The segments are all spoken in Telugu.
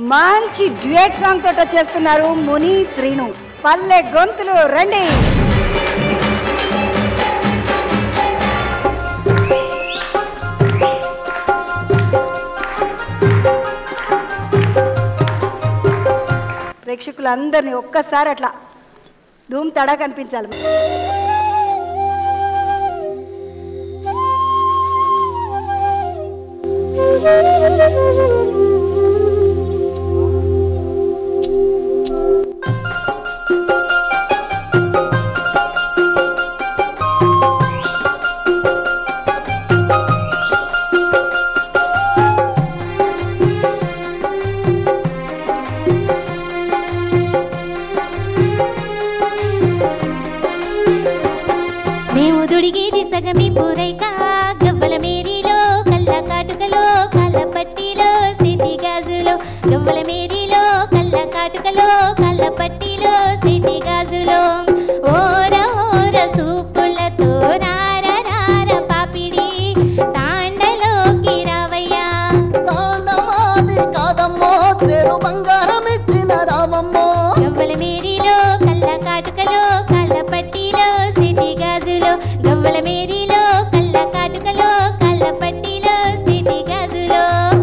మంచి డ్యూయట్ సాంగ్ తోటి వచ్చేస్తున్నారు ముని శ్రీను పల్లె గొంతులు రండి ప్రేక్షకులందరినీ ఒక్కసారి అట్లా ధూమ్ తడా కనిపించాలి మేము దుడిగేది సగమి పూరైక గవ్వల మేరీలో కళ్ళ కాటుకలో కళ్ళ పట్టీలో సిటి గాజులో గవ్వల మేరీలో కళ్ళ కాటుకలో కళ్ళ పట్టీలో సిటి గాజులో ఓర ఓర సూపులతో రార రార పాపిడి తాండలోకి రావయ్యా తాండమాది కాదమ్మో సేరు బంగారం ఇచ్చిన రామమ్మో గవ్వల మేరీలో కళ్ళ కాటుకలో కళ్ళ పట్టీలో సిటి గాజులో గవ్వల మేరీలో కళ్ళ కాటుకలో కళ్ళ పట్టీలో సిటి గాజులో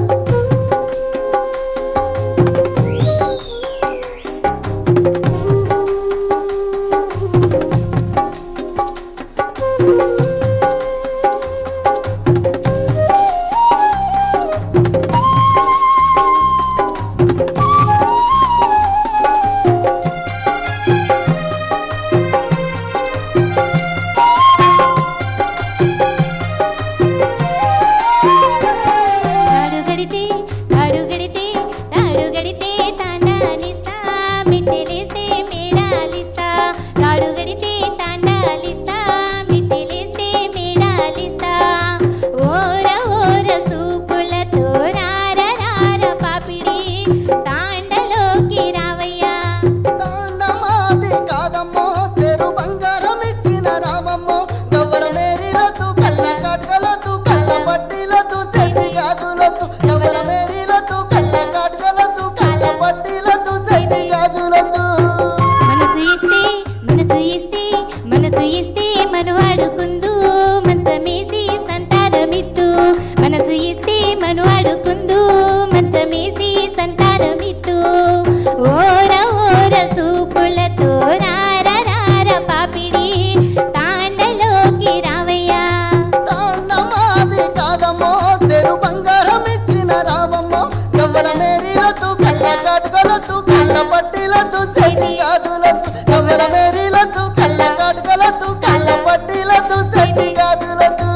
తాడు గడితే తాడు గడితే తాడు గడితే తాండాలిస్తా మిట్టెలేస్తే మేడాలిస్తా తాడు గడితే తాండాలిస్తా మిట్టెలేస్తే మేడాలిస్తా ఓర ఓర సూపులతో రార రార పాపిడి తాండలోకి రావయ్యా తాండమాది కాదమ్మో సేరు బంగారం ఇచ్చిన రామమ్మో గవ్వల మేరీలతు కళ్ళ కాటుకలతు కళ్ళ పట్టీలతు సెటి గాజులతు గవ్వల మేరీలతు కళ్ళ కాటుకలతు కళ్ళ పట్టీలతు సెటి గాజులతు మనసు ఇస్తే మనసు ఇస్తే మనసు ఇస్తే మనవాడుకుందు మంచమేసి సంతానమిత్తు మనసు ఇస్తే మనవాడుకుందు మంచమేసి సంతానమిత్తు ఓర ఓర సూపులతో రార రార పాపిడి తాండలోకి రావయ్యా తాండమాది కాదమ్మో సెరు బంగారం ఇచ్చిన రామమ్మో గవ్వల మేరీలతు కళ్ళ కాటుకలతు కళ్ళ పట్టీలతు సెటి గాజులతు గవ్వల మేరీలతు కళ్ళ కాటుకలతు కళ్ళ పట్టీలతు సెటి గాజులతు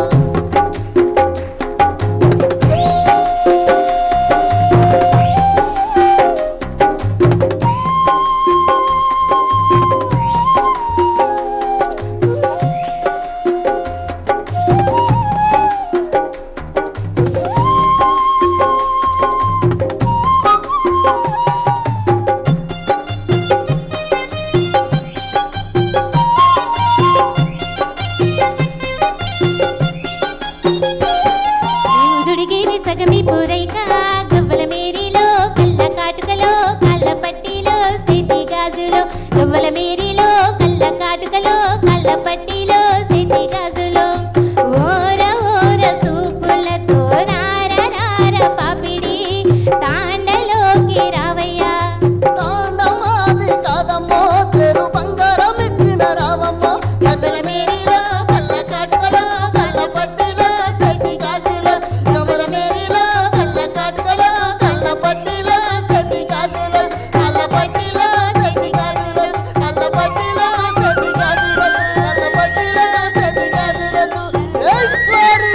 మేము దుడిగేది సగమి పూరైక గవ్వల మేరీలో కళ్ళ కాటుకలో కళ్ళ పట్టీలో సిటి గాజులో గవ్వల మేరీలో కళ్ళ కాటుకలో కళ్ళ పట్టీలో సిటి గాజులో ఓర ఓర సూపులతో రార రార పాపిడి తాండలోకి రావయ్యా తాండమాది కాదమ్మో సెరు బంగారం ఇచ్చిన రామమ్మో గవ్వల మేరీలో కళ్ళ కాటుకలో కళ్ళ పట్టీలో సెటి గాజులు గవ్వల మేరీలో కళ్ళ కాటుకలో కళ్ళ పట్టీలో సెటి గాజులు కళ్ళ పట్టీలో సెటి గాజులు కళ్ళ పట్టీలో సెటి గాజులు కళ్ళ పట్టీలో సెటి గాజులు ఈశ్వరి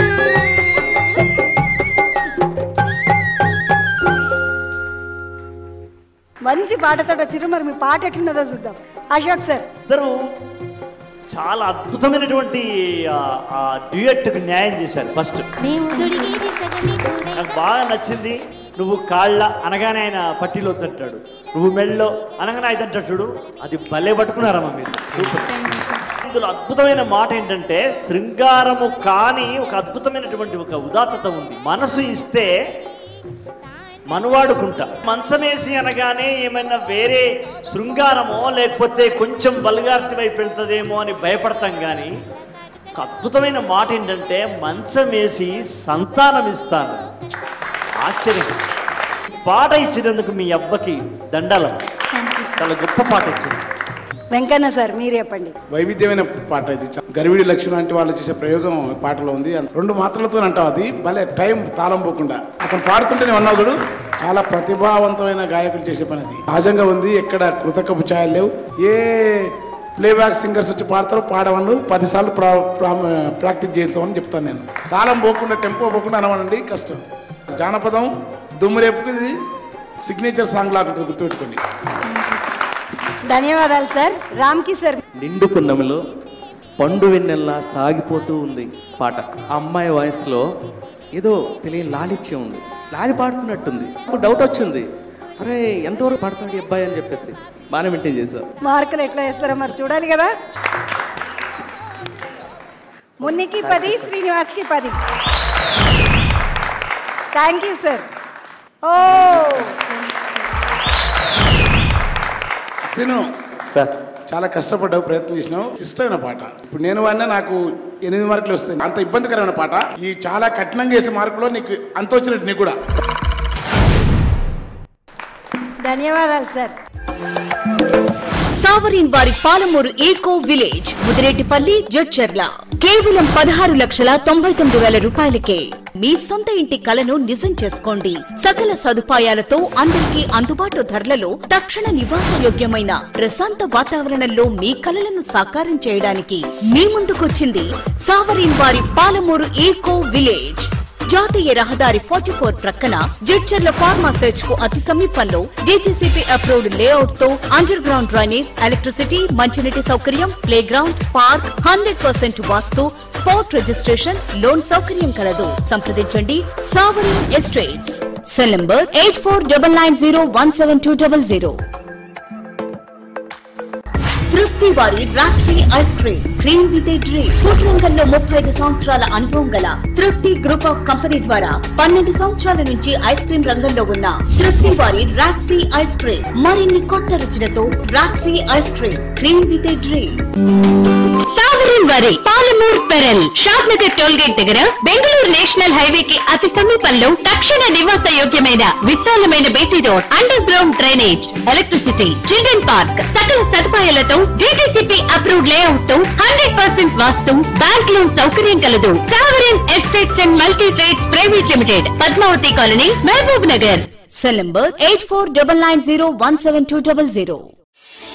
మంచి పాటతో వచ్చిర్రు మరి మీ పాట ఎట్లున్నదో చూద్దాం అశోక్ సార్ ఇద్దరు చాలా అద్భుతమైనటువంటి ఆ- ఆ డ్యూయట్కి న్యాయం చేశారు ఫస్ట్ మేము దుడిగేది సగమి పూరైక నాకు బాగా నచ్చింది నువ్వు కాళ్ళ అనగానే ఆయన పట్టీలో వద్దంటాడు నువ్వు మెళ్ళలో అనగానే ఆయన అంటాడు చూడు అది భలే పట్టుకున్నారమ్మ మీరు సూపర్ ఇందులో అద్భుతమైన మాట ఏంటంటే శృంగారము కాని ఒక అద్భుతమైనటువంటి ఒక ఉదాత్తత ఉంది మనసు ఇస్తే మనవాడుకుంటా మంచమేసి అనగానే ఏమైనా వేరే శృంగారమో లేకపోతే కొంచెం వల్గార్తి వైపు వెళ్తుందేమో అని భయపడతాం కానీ ఒక అద్భుతమైన మాట ఏంటంటే మంచం వేసి సంతానం ఇస్తాను ఆశ్చర్యం పాట ఇచ్చినందుకు మీ అబ్బకి దండాలం చాలా గొప్ప పాట ఇచ్చింది వెంకన్న సార్ మీరు చెప్పండి వైవిధ్యమైన పాట ఇది చ- గరివిడి లక్ష్మణ్ అంటే వాళ్ళు చేసే ప్రయోగం ఈ పాటలో ఉంది రెండు మాత్రలతో అంటావు అది భలే టైం తాళం పోకుండా అతను పాడుతుంటే నేను అన్నావు చూడు చాలా ప్రతిభావంతమైన గాయకులు చేసే పని అది సహజంగా ఉంది ఎక్కడ కృతకపు ఛాయలు లేవు ఏ ప్లేబ్యాక్ సింగర్స్ వచ్చి పాడతారు పాడవను పదిసార్లు ప్రా ప్రా- ప్రాక్టీస్ చేస్తామని చెప్తాను నేను తాళం పోకుండా టెంపో పోకుండా అనవనండి కష్టం జానపదం దుమ్మురేపుకి ఇది సిగ్నేచర్ సాంగ్ లాగా ఉంటుంది గుర్తుపెట్టుకోండి ధన్యవాదాలు సార్ రామ్కి సార్ నిండు పున్నమిలో పండు వెన్నెల్లా సాగిపోతూ ఉంది పాట ఆ అమ్మాయి వాయిస్లో ఏదో తెలియని లాలిత్యం ఉంది లాలి పాడుతున్నట్టుంది నాకు డౌట్ వచ్చింది సరే ఎంతవరకు పాడతాడు ఈ అబ్బాయి అని చెప్పేసి బాగానే మెయింటైన్ చేశావు మార్కులు ఎట్లా వేస్తారో మరి చూడాలి కదా మున్నికి పది శ్రీనివాస్కి పది థ్యాంక్ యూ సార్ ఓ సిను సార్ చాలా కష్టపడ్డావు ప్రయత్నం చేసినావు ఇష్టమైన పాట ఇప్పుడు నేను వాడినా నాకు ఎనిమిది మార్కులు వస్తాయి అంత ఇబ్బందికరమైన పాట ఈ చాలా కఠినంగా వేసే మార్కులో నీకు అంత వచ్చినట్టు నీకు కూడా ధన్యవాదాలు సార్ సావరీన్ వారి పాలమూరు ఈకో విలేజ్ ముదిరెడ్డిపల్లి జడ్చర్ల కేవలం పదహారు లక్షల తొంభై తొమ్మిది వేల రూపాయలకే మీ సొంత ఇంటి కలను నిజం చేసుకోండి సకల సదుపాయాలతో అందరికీ అందుబాటు ధరలలో తక్షణ నివాస యోగ్యమైన ప్రశాంత వాతావరణంలో మీ కలలను సాకారం చేయడానికి మీ ముందుకొచ్చింది సావరీన్ వారి పాలమూరు ఈకో విలేజ్ జాతీయ రహదారి ఫార్టీ ఫోర్ ప్రక్కన జడ్చర్ల ఫార్మా సెర్చ్ కు అతి సమీపంలో డీజీసీపీ అప్రూవ్డ్ లేఅవుట్ తో అండర్ గ్రౌండ్ డ్రైనేజ్ ఎలక్ట్రిసిటీ మంచినీటి సౌకర్యం play ground park hundred percent vastu spot registration loan సౌకర్యం కలదు సంప్రదించండి Sovereign estates cell number eight four double nine zero one seven two double zero Trupti వారి Roxy ice cream cream with a dream food రంగంలో ముప్పై ఐదు సంవత్సరాల అనుభవం గల తృప్తి గ్రూప్ ఆఫ్ కంపెనీ ద్వారా పన్నెండు సంవత్సరాల నుంచి ఐస్ క్రీమ్ రంగంలో ఉన్న తృప్తి వారి రాక్సీ ఐస్ క్రీమ్ మరిన్ని కొత్త రుచులతో Roxy ice cream cream with a dream Sovereign వారి Palamur pearl Shadnagar toll gate దగ్గర బెంగళూరు నేషనల్ హైవే కి అతి సమీపంలో తక్షణ నివాస యోగ్యమైన విశాలమైన BT road under ground drainage electricity children park సకల సదుపాయాలతో డిటిసిపి అప్రూవ్డ్ లేఅవుట్ తో hundred percent vastu bank loan సౌకర్యం కలదు Sovereign estates and multi trades private limited Padmavathi colony Mahabubnagar cell number eight four double nine zero one seven two double zero